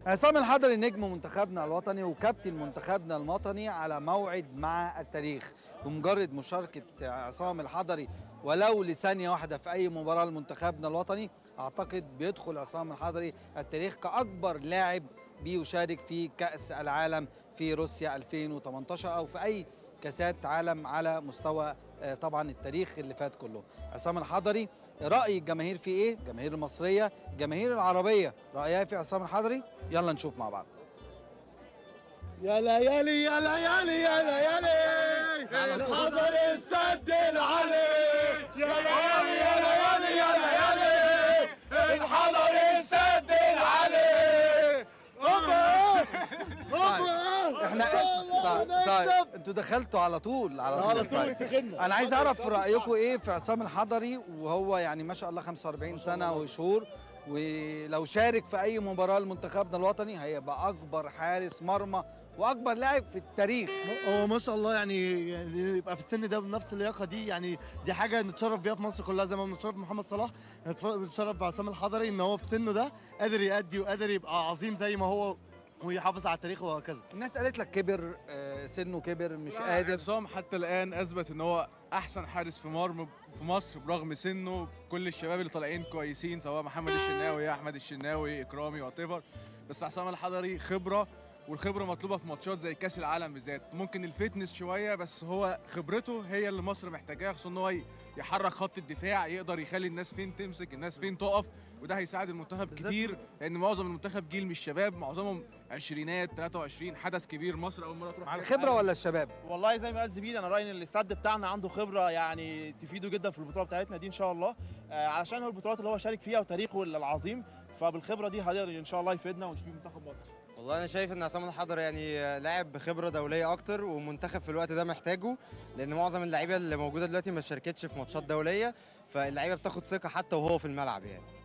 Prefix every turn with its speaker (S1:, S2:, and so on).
S1: عصام الحضري نجم منتخبنا الوطني وكابتن منتخبنا الوطني على موعد مع التاريخ بمجرد مشاركة عصام الحضري ولو لثانية واحدة في أي مباراة لمنتخبنا الوطني أعتقد بيدخل عصام الحضري التاريخ كأكبر لاعب بيشارك في كأس العالم في روسيا 2018 أو في أي كاسات عالم على مستوى آه، طبعا التاريخ اللي فات كله عصام الحضري رأي الجماهير في ايه الجماهير المصرية الجماهير العربية رأيها في عصام الحضري يلا نشوف مع بعض
S2: يا ليالي يا ليالي يا ليالي الحضر السد العلي يا ليالي يا ليالي يا ليالي الحضر السد العلي هوبا هوبا
S1: احنا طيب, طيب انتوا دخلتوا على طول على طول,
S2: على طول
S1: طيب.
S2: سخنا
S1: انا عايز اعرف رايكم ايه في عصام الحضري وهو يعني ما شاء الله 45 سنه وشهور ولو شارك في اي مباراه لمنتخبنا الوطني هيبقى اكبر حارس مرمى واكبر لاعب في التاريخ
S2: هو ما شاء الله يعني يعني يبقى في السن ده بنفس اللياقه دي يعني دي حاجه نتشرف بيها في مصر كلها زي ما بنتشرف بمحمد صلاح نتف- بنتشرف بعصام الحضري ان هو في سنه ده قادر يأدي وقادر يبقى عظيم زي ما هو ويحافظ على تاريخه وهكذا
S1: الناس قالت لك كبر آه، سنه كبر مش
S3: لا،
S1: قادر
S3: عصام حتى الان اثبت ان هو احسن حارس في مرمى في مصر برغم سنه كل الشباب اللي طالعين كويسين سواء محمد الشناوي احمد الشناوي اكرامي وات بس عصام الحضري خبره والخبره مطلوبه في ماتشات زي كاس العالم بالذات ممكن الفتنس شويه بس هو خبرته هي اللي مصر محتاجاها خصوصا ان هو يحرك خط الدفاع يقدر يخلي الناس فين تمسك الناس فين تقف وده هيساعد المنتخب
S2: بالذات
S3: كتير لان معظم المنتخب جيل مش شباب معظمهم عشرينات 23 حدث كبير مصر اول مره تروح
S1: مع
S3: كأس
S1: الخبره
S3: العالم.
S1: ولا الشباب
S4: والله زي ما قال زميلي انا رايي ان الاستاد بتاعنا عنده خبره يعني تفيده جدا في البطوله بتاعتنا دي ان شاء الله آه علشان هو البطولات اللي هو شارك فيها وتاريخه العظيم فبالخبره دي هيقدر ان شاء الله يفيدنا ونفيد منتخب مصر
S5: والله انا شايف ان عصام الحضري يعني لاعب بخبره دوليه اكتر ومنتخب في الوقت ده محتاجه لان معظم اللعيبه اللي موجوده دلوقتي ما شاركتش في ماتشات دوليه فاللعيبه بتاخد ثقه حتى وهو في الملعب يعني